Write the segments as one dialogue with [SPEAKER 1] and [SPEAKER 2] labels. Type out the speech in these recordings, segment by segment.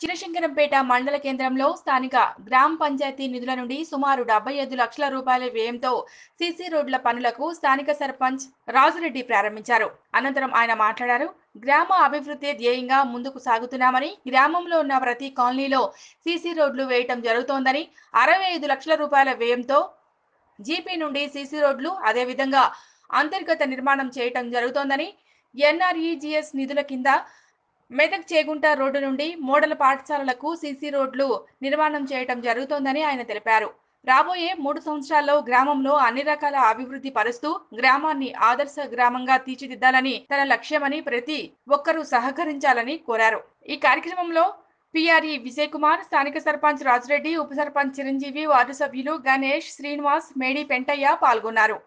[SPEAKER 1] చినశంకరంపేట మండల కేంద్రంలో స్థానిక గ్రామ పంచాయతీ నిధుల నుండి సుమారు డెబ్బై ఐదు లక్షల రూపాయల వ్యయంతో సీసీ రోడ్ల పనులకు స్థానిక సర్పంచ్ రాజురెడ్డి ప్రారంభించారు అనంతరం ఆయన మాట్లాడారు గ్రామ అభివృద్ధి ధ్యేయంగా ముందుకు సాగుతున్నామని గ్రామంలో ఉన్న ప్రతి కాలనీలో సీసీ రోడ్లు వేయటం జరుగుతోందని అరవై ఐదు లక్షల రూపాయల వ్యయంతో జీపీ నుండి సీసీ రోడ్లు అదేవిధంగా అంతర్గత నిర్మాణం చేయటం జరుగుతోందని ఎన్ఆర్ఈజీఎస్ నిధుల కింద మెదక్ చేగుంట రోడ్డు నుండి మోడల్ పాఠశాలలకు సీసీ రోడ్లు నిర్మాణం చేయటం జరుగుతోందని ఆయన తెలిపారు రాబోయే మూడు సంవత్సరాల్లో గ్రామంలో అన్ని రకాల అభివృద్ధి పరుస్తూ గ్రామాన్ని ఆదర్శ గ్రామంగా తీర్చిదిద్దాలని తన లక్ష్యమని ప్రతి ఒక్కరూ సహకరించాలని కోరారు ఈ కార్యక్రమంలో పిఆర్ఈ విజయ్ కుమార్ స్థానిక సర్పంచ్ రాజరెడ్డి ఉప సర్పంచ్ చిరంజీవి వార్డు సభ్యులు గణేష్ శ్రీనివాస్ మేడి పెంటయ్య పాల్గొన్నారు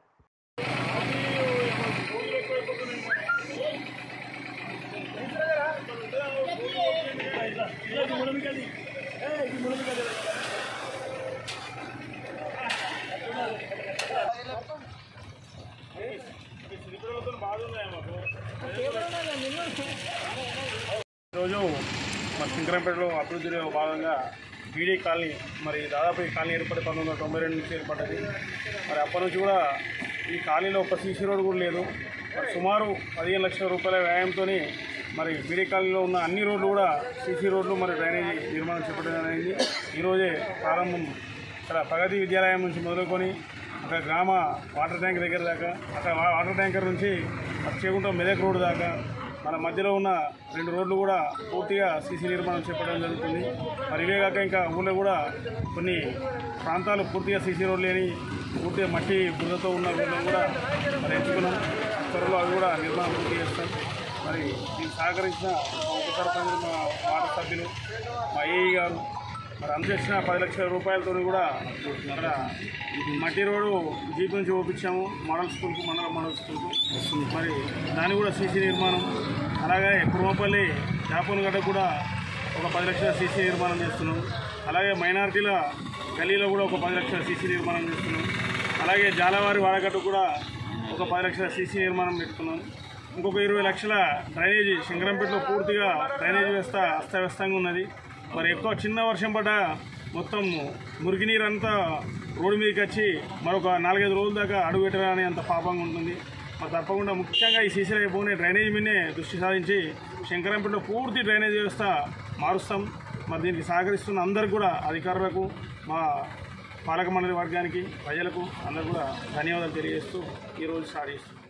[SPEAKER 2] ఈరోజు మన శంకరంపేటలో అభివృద్ధిలో భాగంగా బీడీ కాలనీ మరి దాదాపు ఈ కాలనీ ఏర్పడి పంతొమ్మిది వందల తొంభై రెండు నుంచి ఏర్పడ్డది మరి అప్పటి నుంచి కూడా ఈ కాలనీలో ఒక సీసీ రోడ్ కూడా లేదు మరి సుమారు పదిహేను లక్షల రూపాయల వ్యయంతో మరి బీడీ కాలనీలో ఉన్న అన్ని రోడ్లు కూడా సీసీ రోడ్లు మరి డ్రైనేజీ నిర్మాణం చేపట్టడం అనేది ఈరోజే ప్రారంభం ఇక్కడ ప్రగతి విద్యాలయం నుంచి మొదలుకొని అక్కడ గ్రామ వాటర్ ట్యాంక్ దగ్గర దాకా అక్కడ వా- వాటర్ ట్యాంకర్ నుంచి చేకుంట మెదక్ రోడ్డు దాకా మన మధ్యలో ఉన్న రెండు రోడ్లు కూడా పూర్తిగా సీసీ నిర్మాణం చేపట్టడం జరుగుతుంది మరి ఇవే కాక ఇంకా ఊళ్ళో కూడా కొన్ని ప్రాంతాలు పూర్తిగా సీసీ రోడ్లు లేని పూర్తిగా మట్టి బురదతో ఉన్న రోడ్లను కూడా మరి ఎంచుకున్నాం త్వరలో అవి కూడా నిర్మాణం పూర్తి చేస్తాం మరి దీనికి సహకరించిన మా ఉప సర్పంచ్ మా వార్డు సభ్యులు మా ఏఈ గారు మరి అందజేసిన పది లక్షల రూపాయలతో కూడా ఇక్కడ మట్టి రోడ్డు జీప్ నుంచి ఓపించాము మోడల్ స్కూల్కు మండల మోడల్ స్కూల్కు మరి దాని కూడా సీసీ నిర్మాణం అలాగే కురుమపల్లి గడ్డ కూడా ఒక పది లక్షల సీసీ నిర్మాణం చేస్తున్నాం అలాగే మైనారిటీల గల్లీలో కూడా ఒక పది లక్షల సీసీ నిర్మాణం చేస్తున్నాం అలాగే జాలవారి వాడగట్టు కూడా ఒక పది లక్షల సీసీ నిర్మాణం పెట్టుకున్నాం ఇంకొక ఇరవై లక్షల డ్రైనేజీ శంకరంపేటలో పూర్తిగా డ్రైనేజీ వ్యవస్థ అస్తవ్యస్తంగా ఉన్నది మరి ఎక్కువ చిన్న వర్షం పడ్డ మొత్తం మురికి నీరు అంతా రోడ్డు మీదకి వచ్చి మరొక నాలుగైదు రోజుల దాకా అడుగు పెట్టరాని అంత పాపంగా ఉంటుంది మరి తప్పకుండా ముఖ్యంగా ఈ సీసీ పోనే డ్రైనేజీ మీదనే దృష్టి సాధించి శంకరంపేటలో పూర్తి డ్రైనేజీ వ్యవస్థ మారుస్తాం మరి దీనికి సహకరిస్తున్న అందరికి కూడా అధికారులకు మా పాలక మండలి వర్గానికి ప్రజలకు అందరూ కూడా ధన్యవాదాలు తెలియజేస్తూ ఈరోజు స్టార్ట్ చేస్తున్నాం